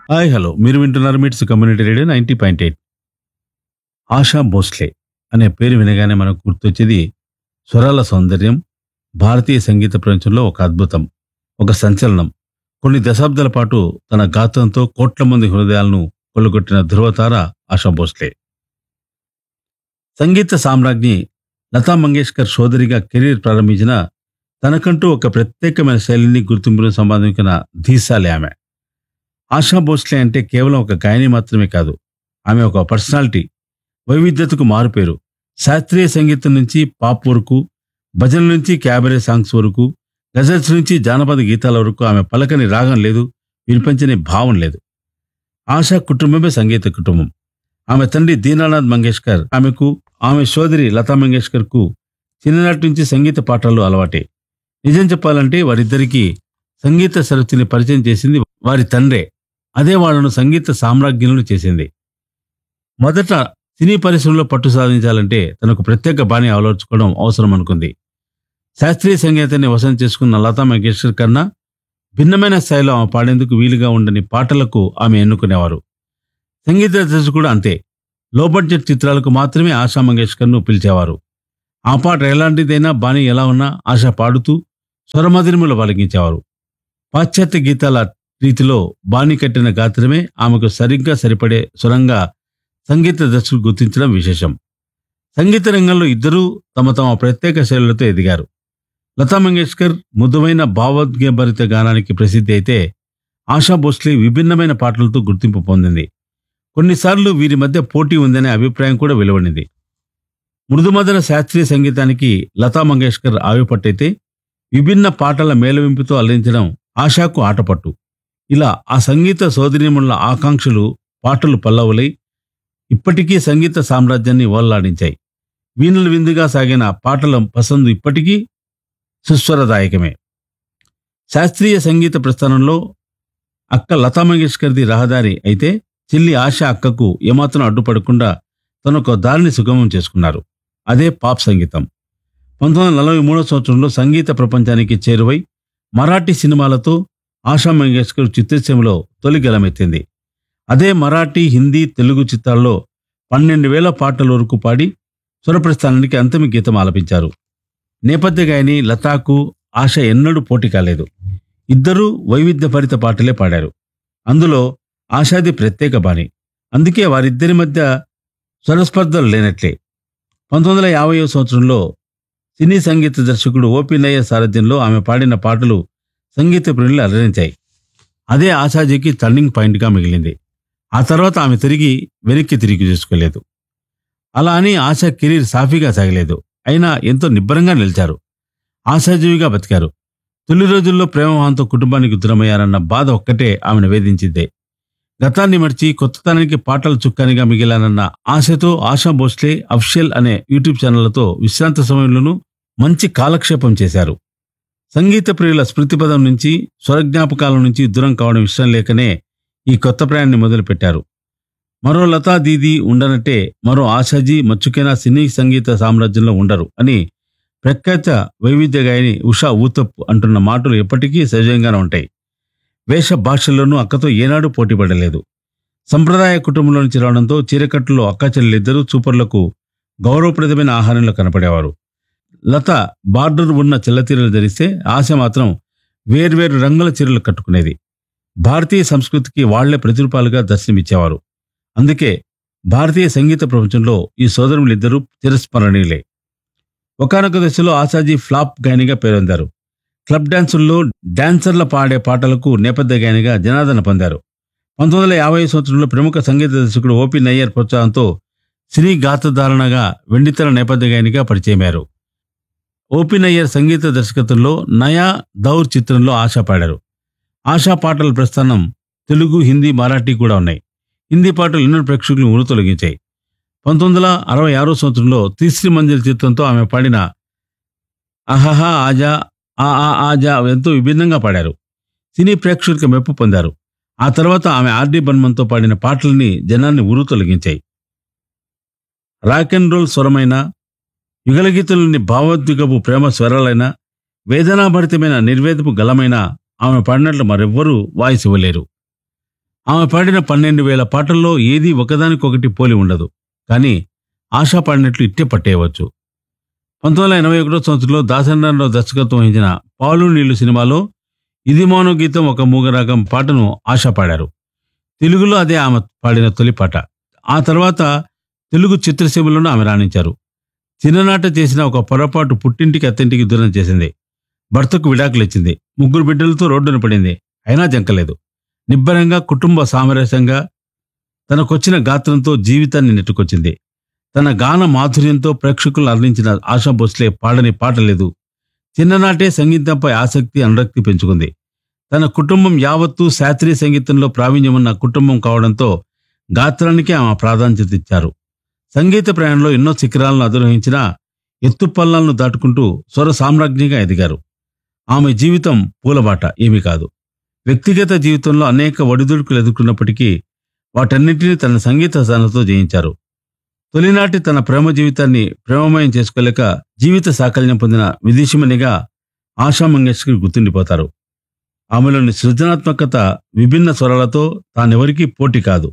hi hello మీరు వింటున్నారు MITS community radio ninety point eight Asha Bhosle అనే పేరు వినగానే మనకు గుర్తొచ్చేది స్వరాల సౌందర్యం భారతీయ సంగీత ప్రపంచంలో ఒక అద్భుతం ఒక సంచలనం కొన్ని దశాబ్దాల పాటు తన గాత్రంతో కోట్ల మంది హృదయాలను కొల్లగొట్టిన ధృవతార ఆశా భోస్లే సంగీత సామ్రాజ్ఞి లతా మంగేష్కర్ సోదరిగా కెరీర్ ప్రారంభించిన తనకంటూ ఒక ప్రత్యేకమైన శైలిని గుర్తింపును సంపాదించిన ధీశాలే ఆమె ఆశా భోస్లే అంటే కేవలం ఒక గాయని మాత్రమే కాదు ఆమె ఒక పర్సనాలిటీ వైవిధ్యతకు మారుపేరు శాస్త్రీయ సంగీతం నుంచి పాప్ వరకు భజన నుంచి క్యాబరే సాంగ్స్ వరకు గజల్స్ నుంచి జానపద గీతాల వరకు ఆమె పలకని రాగం లేదు వినిపించని భావం లేదు ఆశా కుటుంబమే సంగీత కుటుంబం ఆమె తండ్రి దీనానాథ్ మంగేష్కర్ ఆమెకు ఆమె సోదరి లతా మంగేష్కర్ కు చిన్ననాటి నుంచి సంగీత పాఠాలు అలవాటే నిజం చెప్పాలంటే వారిద్దరికీ సంగీత సరస్సుని పరిచయం చేసింది వారి తండ్రే అదే వాళ్ళను సంగీత సామ్రాజ్ఞులను చేసింది మొదట సినీ పరిశ్రమలో పట్టు సాధించాలంటే తనకు ప్రత్యేక బాణి అలవర్చుకోవడం అవసరం అనుకుంది శాస్త్రీయ సంగీతాన్ని వశం చేసుకున్న లతా మంగేష్కర్ కన్నా భిన్నమైన స్థాయిలో ఆమె పాడేందుకు వీలుగా ఉండని పాటలకు ఆమె ఎన్నుకునేవారు సంగీత దర్శకుడు అంతే లో బడ్జెట్ చిత్రాలకు మాత్రమే ఆశా మంగేష్కర్ను పిలిచేవారు ఆ పాట ఎలాంటిదైనా బాణి ఎలా ఉన్నా ఆశ పాడుతూ స్వరమధురిములు పలికించేవారు పాశ్చాత్య గీతాల రీతిలో బాణి కట్టిన గాత్రమే ఆమెకు సరిగ్గా సరిపడే స్వరంగా సంగీత దర్శకులు గుర్తించడం విశేషం సంగీత రంగంలో ఇద్దరూ తమ తమ ప్రత్యేక శైలులతో ఎదిగారు లతా మంగేష్కర్ మృదువైన భావోద్వేగభరిత గానానికి ప్రసిద్ధి అయితే ఆశా భోస్లే విభిన్నమైన పాటలతో గుర్తింపు పొందింది కొన్నిసార్లు వీరి మధ్య పోటీ ఉందనే అభిప్రాయం కూడా వెలువడింది మృదుమదన శాస్త్రీయ సంగీతానికి లతా మంగేష్కర్ ఆవిపట్టయితే విభిన్న పాటల మేళవింపుతో అల్లించడం ఆశాకు ఆటపట్టు ఇలా ఆ సంగీత సోదరిముల ఆకాంక్షలు పాటలు పల్లవులై ఇప్పటికీ సంగీత సామ్రాజ్యాన్ని ఓల్లాడించాయి వీణులు విందుగా సాగిన పాటల పసందు ఇప్పటికీ సుస్వరదాయకమే శాస్త్రీయ సంగీత ప్రస్థానంలో అక్క లతా మంగేష్కర్ది రహదారి అయితే చెల్లి ఆశ అక్కకు ఏమాత్రం అడ్డుపడకుండా తనొక దారిని సుగమం చేసుకున్నారు అదే పాప్ సంగీతం పంతొమ్మిది వందల నలభై మూడో సంవత్సరంలో సంగీత ప్రపంచానికి చేరువై మరాఠీ సినిమాలతో ఆశా మంగేష్కర్ చిత్రసీమలో తొలి గలమెత్తింది అదే మరాఠీ హిందీ తెలుగు చిత్రాల్లో పన్నెండు వేల పాటల వరకు పాడి స్వరప్రస్థానానికి అంతిమ గీతం ఆలపించారు నేపథ్య గాయని లతాకు ఆశ ఎన్నడూ పోటీ కాలేదు ఇద్దరూ వైవిధ్యభరిత పాటలే పాడారు అందులో ఆశాది ప్రత్యేక బాణి అందుకే వారిద్దరి మధ్య స్వరస్పర్ధలు లేనట్లే పంతొమ్మిది వందల యాభై సంవత్సరంలో సినీ సంగీత దర్శకుడు ఓపి నయ్య సారథ్యంలో ఆమె పాడిన పాటలు సంగీత ప్రియులు అలరించాయి అదే ఆశాజీకి టర్నింగ్ పాయింట్గా మిగిలింది ఆ తర్వాత ఆమె తిరిగి వెనక్కి తిరిగి చూసుకోలేదు అలా అని ఆశ కెరీర్ సాఫీగా సాగలేదు అయినా ఎంతో నిబ్బరంగా నిలిచారు ఆశాజీవిగా బతికారు తొలి రోజుల్లో ప్రేమహాంతో కుటుంబానికి దూరమయ్యారన్న బాధ ఒక్కటే ఆమెను వేధించిందే గతాన్ని మర్చి కొత్తతనానికి పాటల చుక్కానిగా మిగిలానన్న ఆశతో ఆశా భోస్లే అఫ్షియల్ అనే యూట్యూబ్ ఛానళ్లతో విశ్రాంత సమయంలోనూ మంచి కాలక్షేపం చేశారు సంగీత ప్రియుల స్మృతిపదం నుంచి స్వరజ్ఞాపకాల నుంచి దూరం కావడం ఇష్టం లేకనే ఈ కొత్త ప్రయాణాన్ని మొదలుపెట్టారు మరో లతా దీది ఉండనట్టే మరో ఆశాజీ మచ్చుకైనా సినీ సంగీత సామ్రాజ్యంలో ఉండరు అని ప్రఖ్యాత వైవిధ్య గాయని ఉషా ఊతప్ అంటున్న మాటలు ఎప్పటికీ సహజంగానే ఉంటాయి వేష భాషల్లోనూ అక్కతో ఏనాడు పోటీపడలేదు సంప్రదాయ కుటుంబంలో నుంచి రావడంతో చీరకట్టులో అక్క చెల్లెలిద్దరూ సూపర్లకు గౌరవప్రదమైన ఆహారంలో కనపడేవారు లత బార్డర్ ఉన్న చెల్లతీరలు ధరిస్తే ఆశ మాత్రం వేర్వేరు రంగుల చీరలు కట్టుకునేది భారతీయ సంస్కృతికి వాళ్లే ప్రతిరూపాలుగా దర్శనమిచ్చేవారు అందుకే భారతీయ సంగీత ప్రపంచంలో ఈ సోదరులిద్దరూ చిరస్మరణీయులే ఒకనొక దశలో ఆశాజీ ఫ్లాప్ గాయనిగా పేరొందారు క్లబ్ డాన్సుల్లో డాన్సర్ల పాడే పాటలకు నేపథ్య గాయనిగా జనాదరణ పొందారు పంతొమ్మిది వందల యాభై సంవత్సరంలో ప్రముఖ సంగీత దర్శకుడు ఓపి నయ్యర్ ప్రోత్సాహంతో సినీ గాత్రధారణగా వెండితెర నేపథ్య గాయనిగా పరిచయమారు ఓపి నయ్యర్ సంగీత దర్శకత్వంలో నయా దౌర్ చిత్రంలో ఆశా పాడారు ఆశా పాటల ప్రస్థానం తెలుగు హిందీ మరాఠీ కూడా ఉన్నాయి హిందీ పాటలు ఎన్నో ప్రేక్షకులు ఉరు తొలగించాయి పంతొమ్మిది వందల అరవై ఆరో సంవత్సరంలో తీశ్రీ మంజిల్ చిత్రంతో ఆమె పాడిన అహహా ఆజా ఆ ఆ ఆజా ఎంతో విభిన్నంగా పాడారు సినీ ప్రేక్షకులకు మెప్పు పొందారు ఆ తర్వాత ఆమె ఆర్డి బర్మన్తో పాడిన పాటలని జనాన్ని ఉరు తొలగించాయి రాక్ అండ్ రోల్ స్వరమైన యుగలగీతలోని భావోద్విగపు ప్రేమ స్వరాలైన వేదనాభరితమైన నిర్వేదపు గలమైన ఆమె పాడినట్లు మరెవ్వరూ వాయిస్ ఇవ్వలేరు ఆమె పాడిన పన్నెండు వేల పాటల్లో ఏది ఒకదానికొకటి పోలి ఉండదు కానీ ఆశా పాడినట్లు ఇట్టే పట్టేయవచ్చు పంతొమ్మిది వందల ఎనభై ఒకటో సంవత్సరంలో దాసనారాయణరావు దర్శకత్వం వహించిన పాలు నీళ్లు సినిమాలో ఇది మౌన గీతం ఒక మూగరాగం పాటను ఆశ పాడారు తెలుగులో అదే ఆమె పాడిన తొలి పాట ఆ తర్వాత తెలుగు చిత్రసీమలోనూ ఆమె రాణించారు చిన్ననాట చేసిన ఒక పొరపాటు పుట్టింటికి అత్తింటికి దూరం చేసింది భర్తకు విడాకులు ఇచ్చింది ముగ్గురు బిడ్డలతో రోడ్డున పడింది అయినా జంకలేదు నిబ్బరంగా కుటుంబ సామరస్యంగా తనకొచ్చిన గాత్రంతో జీవితాన్ని నెట్టుకొచ్చింది తన గాన మాధుర్యంతో ప్రేక్షకులు అందించిన ఆశా భోస్లే పాడని పాట లేదు చిన్ననాటే సంగీతంపై ఆసక్తి అనురక్తి పెంచుకుంది తన కుటుంబం యావత్తూ శాస్త్రీయ సంగీతంలో ప్రావీణ్యమున్న కుటుంబం కావడంతో గాత్రానికి ఆమె ప్రాధాన్యత ఇచ్చారు సంగీత ప్రయాణంలో ఎన్నో శిఖరాలను అధిరోహించిన ఎత్తుపల్లాలను దాటుకుంటూ స్వర సామ్రాజ్ఞిగా ఎదిగారు ఆమె జీవితం పూలబాట ఏమీ కాదు వ్యక్తిగత జీవితంలో అనేక ఒడిదుడుకులు ఎదుర్కొన్నప్పటికీ వాటన్నిటినీ తన సంగీత సాధనతో జయించారు తొలినాటి తన ప్రేమ జీవితాన్ని ప్రేమమయం చేసుకోలేక జీవిత సాకల్యం పొందిన విదేశీమణిగా ఆశా మంగేష్కర్ గుర్తుండిపోతారు ఆమెలోని సృజనాత్మకత విభిన్న స్వరాలతో తానెవరికీ పోటీ కాదు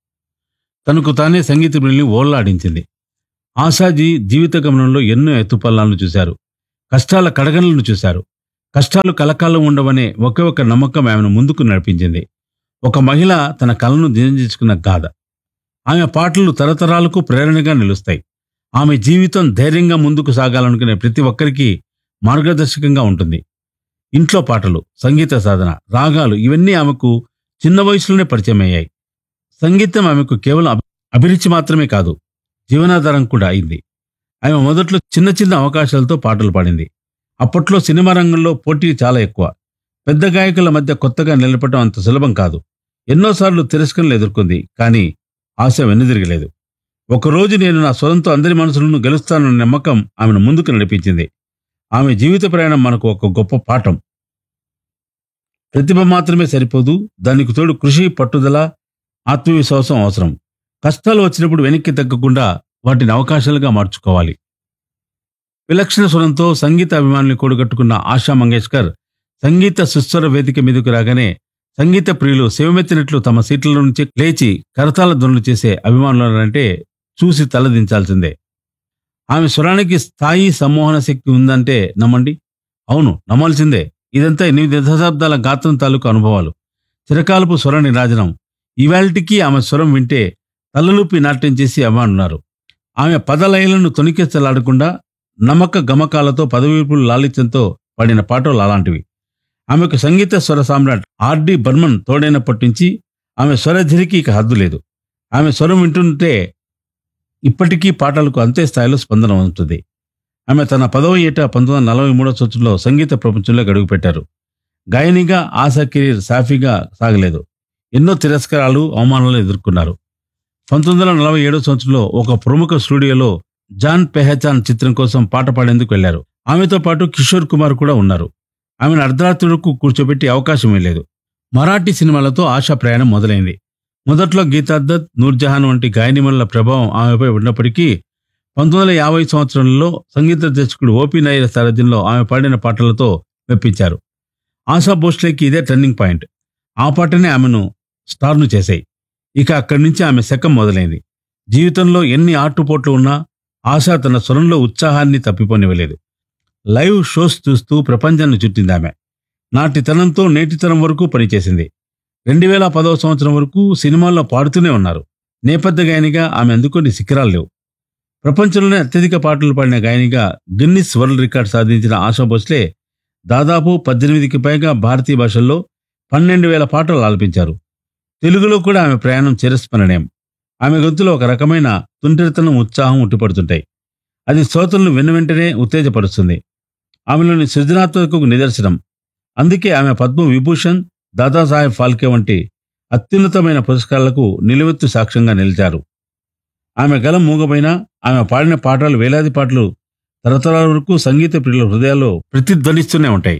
తనకు తానే సంగీత ప్రియుల్ని ఓళ్లాడించింది ఆశాజీ జీవిత గమనంలో ఎన్నో ఎత్తుపల్లాలను చూశారు కష్టాల కడగనలను చూశారు కష్టాలు కలకాలం ఉండవనే ఒకే ఒక నమ్మకం ఆమెను ముందుకు నడిపించింది ఒక మహిళ తన కలను దినజించుకున్న గాథ ఆమె పాటలు తరతరాలకు ప్రేరణగా నిలుస్తాయి ఆమె జీవితం ధైర్యంగా ముందుకు సాగాలనుకునే ప్రతి ఒక్కరికి మార్గదర్శకంగా ఉంటుంది ఇంట్లో పాటలు సంగీత సాధన రాగాలు ఇవన్నీ ఆమెకు చిన్న వయసులోనే పరిచయం అయ్యాయి సంగీతం ఆమెకు కేవలం అభి- అభిరుచి మాత్రమే కాదు జీవనాధారం కూడా అయింది ఆమె మొదట్లో చిన్న చిన్న అవకాశాలతో పాటలు పాడింది అప్పట్లో సినిమా రంగంలో పోటీ చాలా ఎక్కువ పెద్ద గాయకుల మధ్య కొత్తగా నిలపడం అంత సులభం కాదు ఎన్నోసార్లు తిరస్కరణలు ఎదుర్కొంది కానీ ఆశ వెనుదిరగలేదు ఒకరోజు నేను నా స్వరంతో అందరి మనసులను గెలుస్తానన్న నమ్మకం ఆమెను ముందుకు నడిపించింది ఆమె జీవిత ప్రయాణం మనకు ఒక గొప్ప పాఠం ప్రతిభ మాత్రమే సరిపోదు దానికి తోడు కృషి పట్టుదల ఆత్మవిశ్వాసం అవసరం కష్టాలు వచ్చినప్పుడు వెనక్కి తగ్గకుండా వాటిని అవకాశాలుగా మార్చుకోవాలి విలక్షణ స్వరంతో సంగీత అభిమానులు కూడగట్టుకున్న ఆశా మంగేష్కర్ సంగీత సుస్వర వేదిక మీదకు రాగానే సంగీత ప్రియులు శివమెత్తినట్లు తమ సీట్ల నుంచి లేచి కరతాల ధ్వనులు చేసే అభిమానులంటే చూసి తలదించాల్సిందే ఆమె స్వరానికి స్థాయి సమ్మోహన శక్తి ఉందంటే నమ్మండి అవును నమ్మాల్సిందే ఇదంతా ఎనిమిది దశాబ్దాల గాత్రం తాలూకు అనుభవాలు చిరకాలపు స్వర నిరాజనం ఇవాళటికి ఆమె స్వరం వింటే తలలూపి నాట్యం చేసి అవ్వనున్నారు ఆమె పదలయలను తొణికెచ్చలాడకుండా నమ్మక గమకాలతో పదవీపులు లాలిత్యంతో పాడిన పాటలు అలాంటివి ఆమెకు సంగీత స్వర సామ్రాట్ ఆర్డి బర్మన్ తోడైనప్పటి నుంచి ఆమె స్వరధిరికి ఇక హద్దు లేదు ఆమె స్వరం వింటుంటే ఇప్పటికీ పాటలకు అంతే స్థాయిలో స్పందన ఉంటుంది ఆమె తన పదవ ఏట పంతొమ్మిది వందల నలభై మూడో సంవత్సరంలో సంగీత ప్రపంచంలోకి అడుగుపెట్టారు గాయనిగా ఆశా కెరీర్ సాఫీగా సాగలేదు ఎన్నో తిరస్కారాలు అవమానాలు ఎదుర్కొన్నారు పంతొమ్మిది వందల నలభై ఏడో సంవత్సరంలో ఒక ప్రముఖ స్టూడియోలో జాన్ పెహచాన్ చిత్రం కోసం పాట పాడేందుకు వెళ్లారు ఆమెతో పాటు కిషోర్ కుమార్ కూడా ఉన్నారు ఆమెను అర్ధరాత్రులకు కూర్చోబెట్టి అవకాశమే లేదు మరాఠీ సినిమాలతో ఆశా ప్రయాణం మొదలైంది మొదట్లో గీతాదత్ నూర్జహాన్ వంటి గాయనిమణుల ప్రభావం ఆమెపై ఉన్నప్పటికీ పంతొమ్మిది వందల యాభై సంవత్సరంలో సంగీత దర్శకుడు ఓపీ నాయర్ సారథ్యంలో ఆమె పాడిన పాటలతో మెప్పించారు ఆశా భోస్లేకి ఇదే టర్నింగ్ పాయింట్ ఆ పాటనే ఆమెను స్టార్ను చేశాయి ఇక అక్కడి నుంచి ఆమె శకం మొదలైంది జీవితంలో ఎన్ని ఆటుపోట్లు ఉన్నా ఆశ తన స్వరంలో ఉత్సాహాన్ని తప్పిపోనివ్వలేదు లైవ్ షోస్ చూస్తూ ప్రపంచాన్ని చుట్టింది ఆమె నాటితనంతో నేటితనం వరకు పనిచేసింది రెండు వేల పదవ సంవత్సరం వరకు సినిమాల్లో పాడుతూనే ఉన్నారు నేపథ్య గాయనిగా ఆమె అందుకొని శిఖరాలు లేవు ప్రపంచంలోనే అత్యధిక పాటలు పాడిన గాయనిగా గిన్నిస్ వరల్డ్ రికార్డ్ సాధించిన ఆశా భోస్లే దాదాపు పద్దెనిమిదికి పైగా భారతీయ భాషల్లో పన్నెండు వేల పాటలు ఆలపించారు తెలుగులో కూడా ఆమె ప్రయాణం చిరస్మరణీయం ఆమె గొంతులో ఒక రకమైన తుంటిరితనం ఉత్సాహం ఉట్టిపడుతుంటాయి అది శ్రోతలను వెను వెంటనే ఉత్తేజపరుస్తుంది ఆమెలోని సృజనాత్మకకు నిదర్శనం అందుకే ఆమె పద్మ విభూషణ్ దాదాసాహెబ్ ఫాల్కే వంటి అత్యున్నతమైన పురస్కారాలకు నిలువెత్తు సాక్ష్యంగా నిలిచారు ఆమె గలం మూగపోయినా ఆమె పాడిన పాటలు వేలాది పాటలు తరతరాల వరకు సంగీత ప్రియుల హృదయాల్లో ప్రతిధ్వనిస్తూనే ఉంటాయి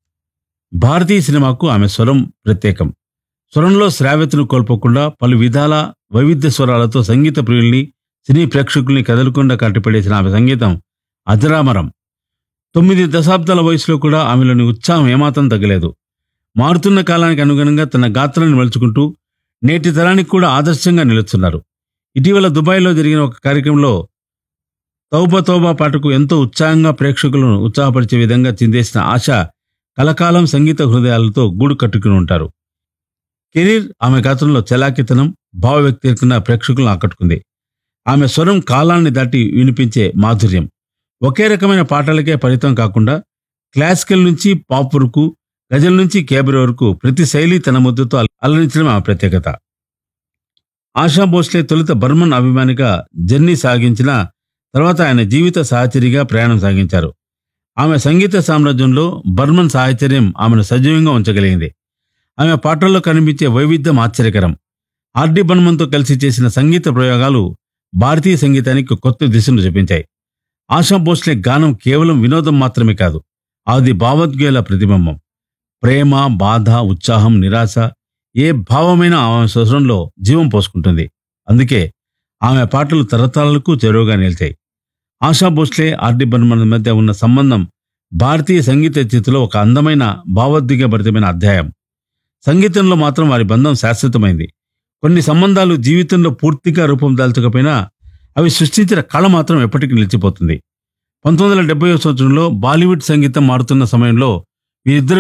భారతీయ సినిమాకు ఆమె స్వరం ప్రత్యేకం స్వరంలో శ్రావ్యతను కోల్పోకుండా పలు విధాల వైవిధ్య స్వరాలతో సంగీత ప్రియుల్ని సినీ ప్రేక్షకుల్ని కదలకుండా కట్టిపడేసిన ఆమె సంగీతం అజరామరం తొమ్మిది దశాబ్దాల వయసులో కూడా ఆమెలోని ఉత్సాహం ఏమాత్రం తగ్గలేదు మారుతున్న కాలానికి అనుగుణంగా తన గాత్రాన్ని మలుచుకుంటూ నేటి తరానికి కూడా ఆదర్శంగా నిలుస్తున్నారు ఇటీవల దుబాయ్లో జరిగిన ఒక కార్యక్రమంలో తౌబా తౌబా పాటకు ఎంతో ఉత్సాహంగా ప్రేక్షకులను ఉత్సాహపరిచే విధంగా చిందేసిన ఆశ కలకాలం సంగీత హృదయాలతో గూడు కట్టుకుని ఉంటారు కెరీర్ ఆమె గాత్రంలో చలాకితనం భావ వ్యక్తీకరణ ప్రేక్షకులను ఆకట్టుకుంది ఆమె స్వరం కాలాన్ని దాటి వినిపించే మాధుర్యం ఒకే రకమైన పాటలకే పరితం కాకుండా క్లాసికల్ నుంచి పాప్ వరకు గజల్ నుంచి కేబర్ వరకు ప్రతి శైలి తన ముద్దుతో అల- అలరించడం ఆమె ప్రత్యేకత ఆశా భోస్లే తొలుత బర్మన్ అభిమానిగా జర్నీ సాగించిన తర్వాత ఆయన జీవిత సహచరిగా ప్రయాణం సాగించారు ఆమె సంగీత సామ్రాజ్యంలో బర్మన్ సాహచర్యం ఆమెను సజీవంగా ఉంచగలిగింది ఆమె పాటల్లో కనిపించే వైవిధ్యం ఆశ్చర్యకరం ఆర్డి బర్మన్తో కలిసి చేసిన సంగీత ప్రయోగాలు భారతీయ సంగీతానికి కొత్త దిశను చూపించాయి ఆశా భోస్లే గానం కేవలం వినోదం మాత్రమే కాదు అది భావోద్వేల ప్రతిబింబం ప్రేమ బాధ ఉత్సాహం నిరాశ ఏ భావమైన ఆమె స్వరంలో జీవం పోసుకుంటుంది అందుకే ఆమె పాటలు తరతరాలకు చెరువుగా నిలిచాయి ఆశా భోస్లే ఆర్డి బర్మన్ మధ్య ఉన్న సంబంధం భారతీయ సంగీత చరిత్రలో ఒక అందమైన భావోద్వేగభరితమైన అధ్యాయం సంగీతంలో మాత్రం వారి బంధం శాశ్వతమైంది కొన్ని సంబంధాలు జీవితంలో పూర్తిగా రూపం దాల్చకపోయినా అవి సృష్టించిన కళ మాత్రం ఎప్పటికీ నిలిచిపోతుంది పంతొమ్మిది వందల డెబ్బై సంవత్సరంలో బాలీవుడ్ సంగీతం మారుతున్న సమయంలో వీరిద్దరు